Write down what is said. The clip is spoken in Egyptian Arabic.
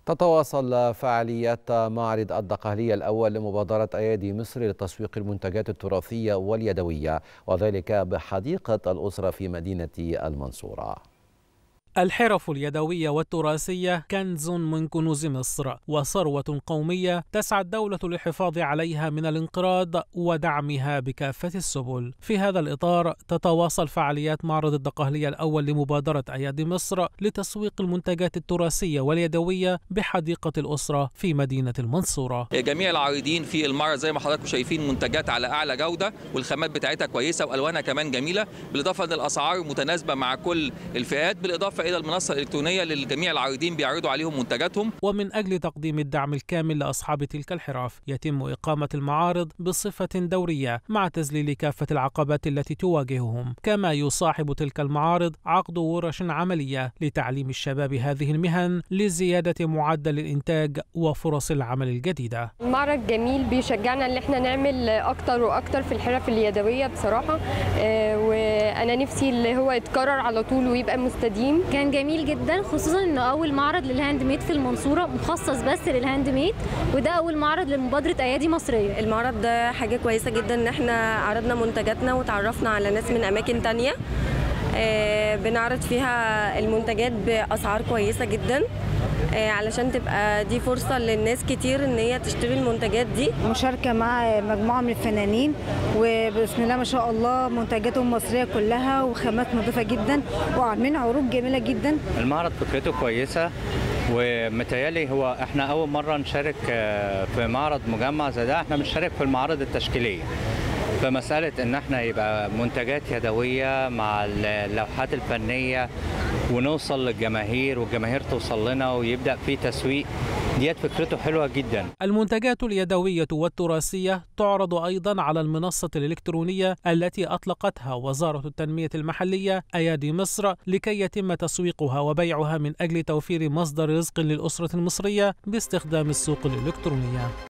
تتواصل فعاليات معرض الدقهلية الأول لمبادرة أيادي مصر لتسويق المنتجات التراثية واليدوية وذلك بحديقة الأسرة في مدينة المنصورة الحرف اليدوية والتراثية كنز من كنوز مصر وثروة قومية تسعى الدولة للحفاظ عليها من الانقراض ودعمها بكافة السبل. في هذا الإطار تتواصل فعاليات معرض الدقهلية الأول لمبادرة أيادي مصر لتسويق المنتجات التراثية واليدوية بحديقة الأسرة في مدينة المنصورة. جميع العارضين في المعرض زي ما حضراتكم شايفين منتجات على أعلى جودة والخامات بتاعتها كويسة وألوانها كمان جميلة بالإضافة أن الأسعار متناسبة مع كل الفئات بالإضافة الى المنصه الالكترونيه للجميع العارضين بيعرضوا عليهم منتجاتهم ومن اجل تقديم الدعم الكامل لاصحاب تلك الحرف يتم اقامه المعارض بصفه دوريه مع تذليل كافه العقبات التي تواجههم كما يصاحب تلك المعارض عقد ورش عمليه لتعليم الشباب هذه المهن لزياده معدل الانتاج وفرص العمل الجديده المعرض جميل بيشجعنا ان احنا نعمل اكتر واكتر في الحرف اليدويه بصراحه وانا نفسي اللي هو يتكرر على طول ويبقى مستديم كان جميل جدا خصوصا انه اول معرض للهاند ميد في المنصوره مخصص بس للهاند ميد وده اول معرض لمبادره ايادي مصريه المعرض ده حاجه كويسه جدا ان احنا عرضنا منتجاتنا وتعرفنا على ناس من اماكن تانية آه بنعرض فيها المنتجات باسعار كويسه جدا آه علشان تبقى دي فرصه للناس كتير ان هي تشتري المنتجات دي مشاركه مع مجموعه من الفنانين وبسم الله ما شاء الله منتجاتهم مصريه كلها وخامات نظيفه جدا وعاملين عروض جميله جدا المعرض فكرته كويسه ومتهيألي هو احنا اول مره نشارك في معرض مجمع زي ده احنا بنشارك في المعارض التشكيليه فمسألة إن احنا يبقى منتجات يدوية مع اللوحات الفنية ونوصل للجماهير والجماهير توصل لنا ويبدأ في تسويق ديت فكرته حلوة جدا المنتجات اليدوية والتراثية تعرض أيضا على المنصة الإلكترونية التي أطلقتها وزارة التنمية المحلية أيادي مصر لكي يتم تسويقها وبيعها من أجل توفير مصدر رزق للأسرة المصرية باستخدام السوق الإلكترونية